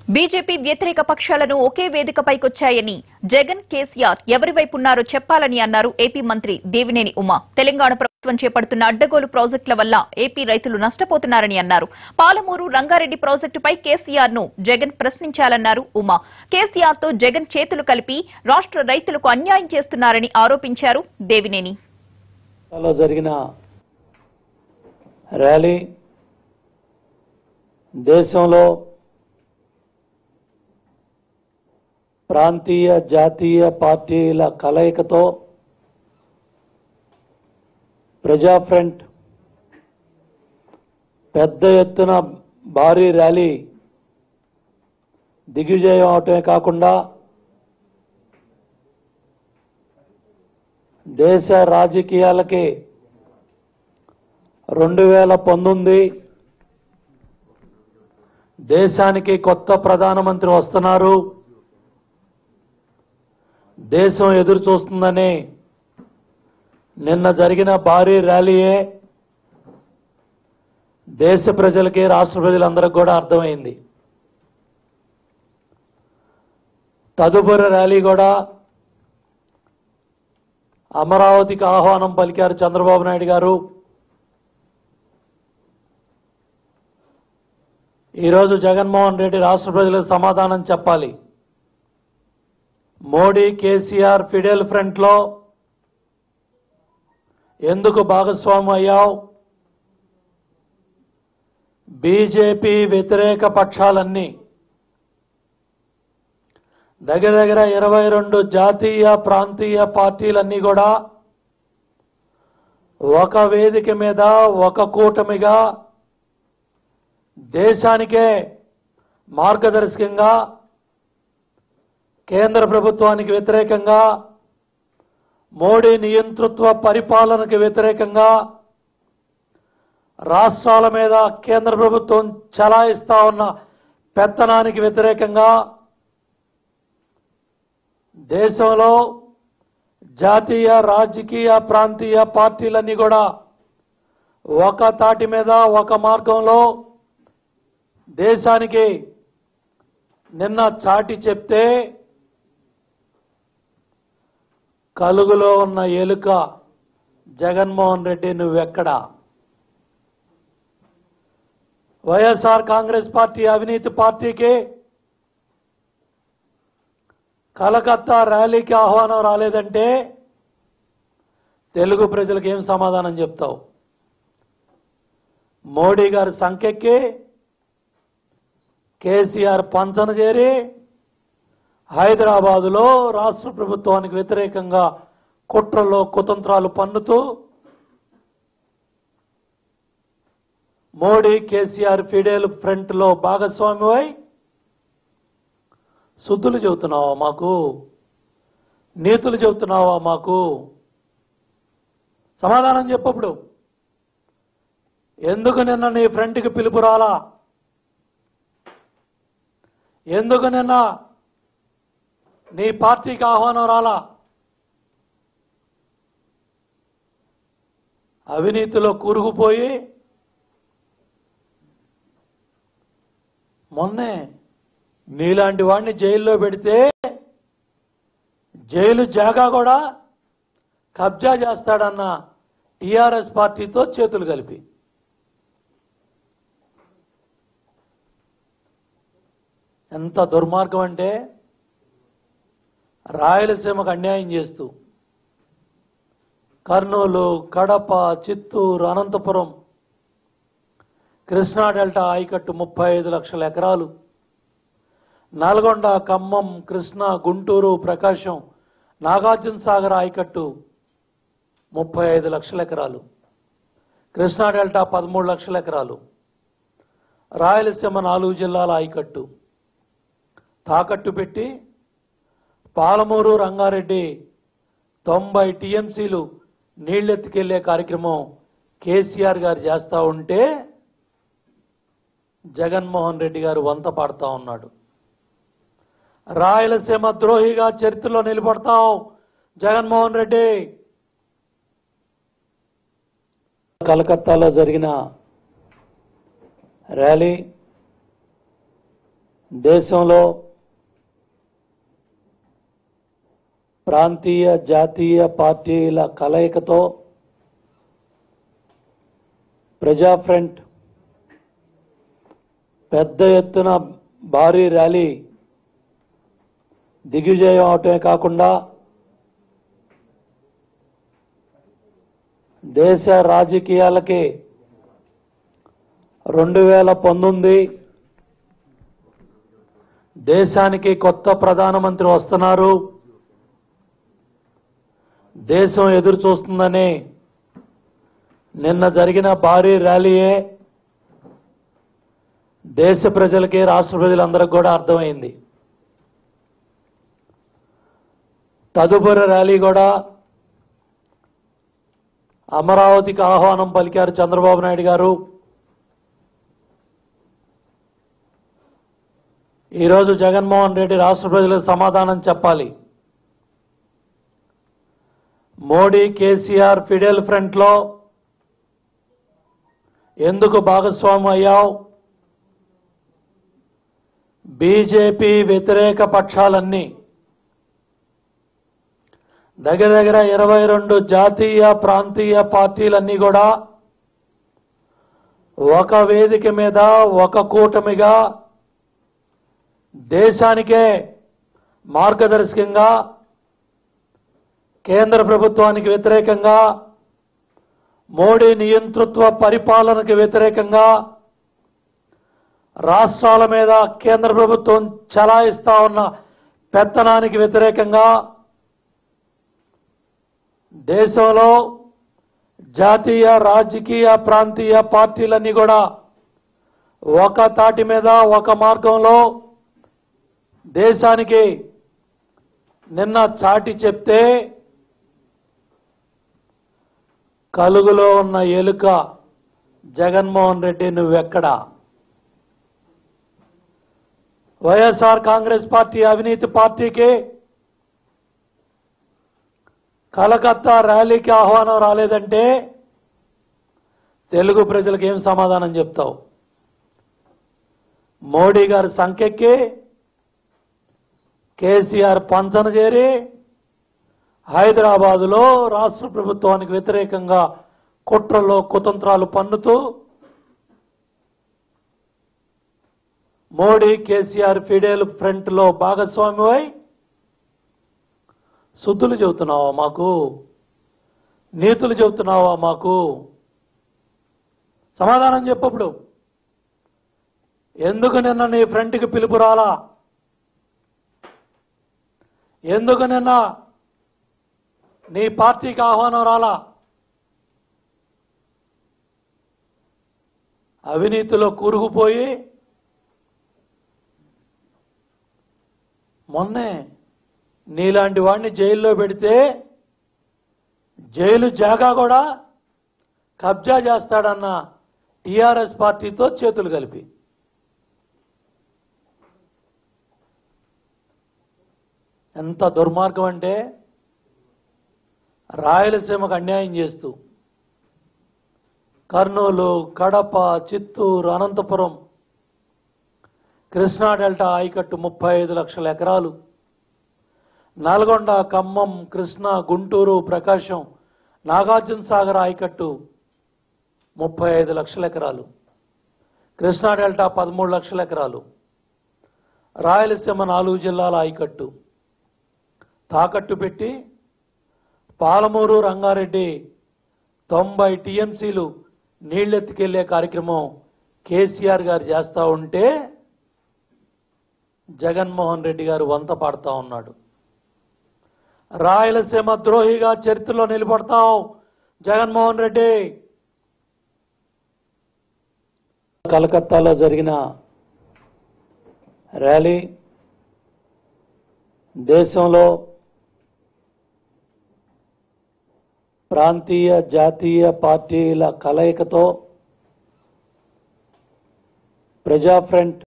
BJP వ్యతిరేక పక్షాలను ఒకే వేదికపైకొచ్చాయని జగన్ కేసీఆర్ ఎవరి వైపున్నారో చెప్పాలని అన్నారు ఏపీ మంత్రి దేవినేని ఉమా తెలంగాణ ప్రభుత్వం చేపడుతున్న అడ్డగోలు ప్రాజెక్టుల వల్ల ఏపీ రైతులు నష్టపోతున్నారని అన్నారు పాలమూరు రంగారెడ్డి ప్రాజెక్టుపై కేసీఆర్ ను జగన్ ప్రశ్నించాలన్నారు ఉమా కేసీఆర్ తో జగన్ చేతులు కలిపి రాష్ట్ర రైతులకు అన్యాయం చేస్తున్నారని ఆరోపించారు దేవినేని లో జరిగిన ర్యాలీ దేశంలో ప్రాంతీయ జాతీయ పార్టీల కలయికతో ప్రజా ఫ్రంట్ పెద్ద ఎత్తున భారీ ర్యాలీ దిగ్విజయం అవటమే కాకుండా దేశ రాజకీయాలకి రెండు వేల పంతొమ్మిది దేశానికి కొత్త ప్రధానమంత్రి వస్తున్నారు దేశం ఎదురు చూస్తుందని నిన్న జరిగిన భారీ ర్యాలీయే దేశ ప్రజలకి రాష్ట్ర ప్రజలందరికీ కూడా అర్థమైంది తదుపరి ర్యాలీ కూడా అమరావతికి ఆహ్వానం పలికారు చంద్రబాబు నాయుడు గారు ఈరోజు జగన్మోహన్ రెడ్డి రాష్ట్ర ప్రజలకు సమాధానం చెప్పాలి మోడీ కేసీఆర్ ఫిడెల్ ఫ్రంట్ లో ఎందుకు భాగస్వామి అయ్యావు బీజేపీ వ్యతిరేక పక్షాలన్నీ దగ్గర దగ్గర ఇరవై రెండు జాతీయ ప్రాంతీయ పార్టీలన్నీ కూడా ఒక వేదిక మీద ఒక కూటమిగా దేశానికే మార్గదర్శకంగా కేంద్ర ప్రభుత్వానికి వ్యతిరేకంగా మోడీ నియంతృత్వ పరిపాలనకు వ్యతిరేకంగా రాష్ట్రాల మీద కేంద్ర ప్రభుత్వం చలాయిస్తా ఉన్న పెత్తనానికి వ్యతిరేకంగా దేశంలో జాతీయ రాజకీయ ప్రాంతీయ పార్టీలన్నీ కూడా ఒక తాటి మీద ఒక మార్గంలో దేశానికి నిన్న చాటి చెప్తే కలుగులో ఉన్న ఎలుక జగన్మోహన్ రెడ్డి నువ్వెక్కడా వైఎస్ఆర్ కాంగ్రెస్ పార్టీ అవినీతి పార్టీకి కలకత్తా ర్యాలీకి ఆహ్వానం రాలేదంటే తెలుగు ప్రజలకు ఏం సమాధానం చెప్తావు మోడీ గారి సంఖ్యకి కేసీఆర్ పంచన చేరి హైదరాబాదులో రాష్ట్ర ప్రభుత్వానికి వ్యతిరేకంగా కుట్రలో కుతంత్రాలు పన్నుతూ మోడీ కేసీఆర్ ఫిడేల్ ఫ్రంట్ లో భాగస్వామివై శుద్ధులు చెబుతున్నావా మాకు నీతులు చెబుతున్నావా మాకు సమాధానం చెప్పప్పుడు ఎందుకు నిన్న నీ ఫ్రంట్కి పిలుపు రాలా ఎందుకు నిన్న నీ పార్టీకి ఆహ్వానం రాలా అవినీతిలో కూరుకుపోయి మొన్నే నీలాంటి వాడిని జైల్లో పెడితే జైలు జాగా కూడా కబ్జా చేస్తాడన్న టీఆర్ఎస్ పార్టీతో చేతులు కలిపి ఎంత దుర్మార్గం అంటే రాయలసీమకు అన్యాయం చేస్తూ కర్నూలు కడప చిత్తూరు అనంతపురం కృష్ణా డెల్టా ఆయకట్టు ముప్పై ఐదు లక్షల ఎకరాలు నల్గొండ ఖమ్మం కృష్ణా గుంటూరు ప్రకాశం నాగార్జున సాగర్ ఆయకట్టు ముప్పై ఐదు లక్షల ఎకరాలు కృష్ణా డెల్టా పదమూడు లక్షల ఎకరాలు రాయలసీమ నాలుగు జిల్లాల ఆయకట్టు తాకట్టు పెట్టి పాలమూరు రంగారెడ్డి తొంభై టీఎంసీలు నీళ్లెత్తుకెళ్లే కార్యక్రమం కేసీఆర్ గారు చేస్తా ఉంటే జగన్మోహన్ రెడ్డి గారు వంత పాడుతా ఉన్నాడు రాయలసీమ ద్రోహిగా చరిత్రలో నిలబడతావు జగన్మోహన్ రెడ్డి కలకత్తాలో జరిగిన ర్యాలీ దేశంలో ప్రాంతీయ జాతీయ పార్టీల కలయికతో ప్రజా ఫ్రంట్ పెద్ద ఎత్తున భారీ ర్యాలీ దిగ్విజయం అవటమే కాకుండా దేశ రాజకీయాలకి రెండు వేల పంతొమ్మిది దేశానికి కొత్త ప్రధానమంత్రి వస్తున్నారు దేశం ఎదురు చూస్తుందని నిన్న జరిగిన భారీ ర్యాలీయే దేశ ప్రజలకి రాష్ట్ర ప్రజలందరికీ కూడా అర్థమైంది తదుపరి ర్యాలీ కూడా అమరావతికి ఆహ్వానం పలికారు చంద్రబాబు నాయుడు గారు ఈరోజు జగన్మోహన్ రెడ్డి రాష్ట్ర ప్రజలకు సమాధానం చెప్పాలి మోడీ కేసీఆర్ ఫిడెల్ ఫ్రంట్లో ఎందుకు భాగస్వామి అయ్యావు బీజేపీ వ్యతిరేక పక్షాలన్నీ దగ్గర దగ్గర ఇరవై రెండు జాతీయ ప్రాంతీయ పార్టీలన్నీ కూడా ఒక వేదిక మీద ఒక కూటమిగా దేశానికే మార్గదర్శకంగా కేంద్ర ప్రభుత్వానికి వ్యతిరేకంగా మోడీ నియంతృత్వ పరిపాలనకు వ్యతిరేకంగా రాష్ట్రాల మీద కేంద్ర ప్రభుత్వం చలాయిస్తా ఉన్న పెత్తనానికి వ్యతిరేకంగా దేశంలో జాతీయ రాజకీయ ప్రాంతీయ పార్టీలన్నీ కూడా ఒక తాటి మీద ఒక మార్గంలో దేశానికి నిన్న చాటి చెప్తే కలుగులో ఉన్న ఎలుక జగన్మోహన్ రెడ్డి నువ్వెక్కడా వైఎస్ఆర్ కాంగ్రెస్ పార్టీ అవినీతి పార్టీకి కలకత్తా ర్యాలీకి ఆహ్వానం రాలేదంటే తెలుగు ప్రజలకు ఏం సమాధానం చెప్తావు మోడీ గారి సంఖ్యకి కేసీఆర్ పంచన చేరి హైదరాబాదులో రాష్ట్ర ప్రభుత్వానికి వ్యతిరేకంగా కుట్రలో కుతంత్రాలు పన్నుతూ మోడీ కేసీఆర్ ఫిడేల్ ఫ్రంట్ లో భాగస్వామివై శుద్ధులు చెబుతున్నావా మాకు నీతులు చెబుతున్నావా మాకు సమాధానం చెప్పప్పుడు ఎందుకు నిన్న నీ ఫ్రంట్కి పిలుపు రాలా ఎందుకు నిన్న నీ పార్టీకి ఆహ్వానం రాలా అవినీతిలో కూరుకుపోయి మొన్నే నీలాంటి వాడిని జైల్లో పెడితే జైలు జాగా కూడా కబ్జా చేస్తాడన్న టీఆర్ఎస్ పార్టీతో చేతులు కలిపి ఎంత దుర్మార్గం అంటే రాయలసీమకు అన్యాయం చేస్తూ కర్నూలు కడప చిత్తూరు అనంతపురం కృష్ణా డెల్టా ఆయకట్టు ముప్పై ఐదు లక్షల ఎకరాలు నల్గొండ ఖమ్మం కృష్ణా గుంటూరు ప్రకాశం నాగార్జున సాగర్ ఆయకట్టు ముప్పై ఐదు లక్షల ఎకరాలు కృష్ణా డెల్టా పదమూడు లక్షల ఎకరాలు రాయలసీమ నాలుగు జిల్లాల ఆయకట్టు తాకట్టు పెట్టి పాలమూరు రంగారెడ్డి తొంభై టీఎంసీలు నీళ్ళెత్తుకెళ్లే కార్యక్రమం కేసీఆర్ గారు చేస్తా ఉంటే జగన్మోహన్ రెడ్డి గారు వంత పాడుతా ఉన్నాడు రాయలసీమ ద్రోహిగా చరిత్రలో నిలబడతావు జగన్మోహన్ రెడ్డి కలకత్తాలో జరిగిన ర్యాలీ దేశంలో ప్రాంతీయ జాతీయ పార్టీల కలయికతో ప్రజా ఫ్రంట్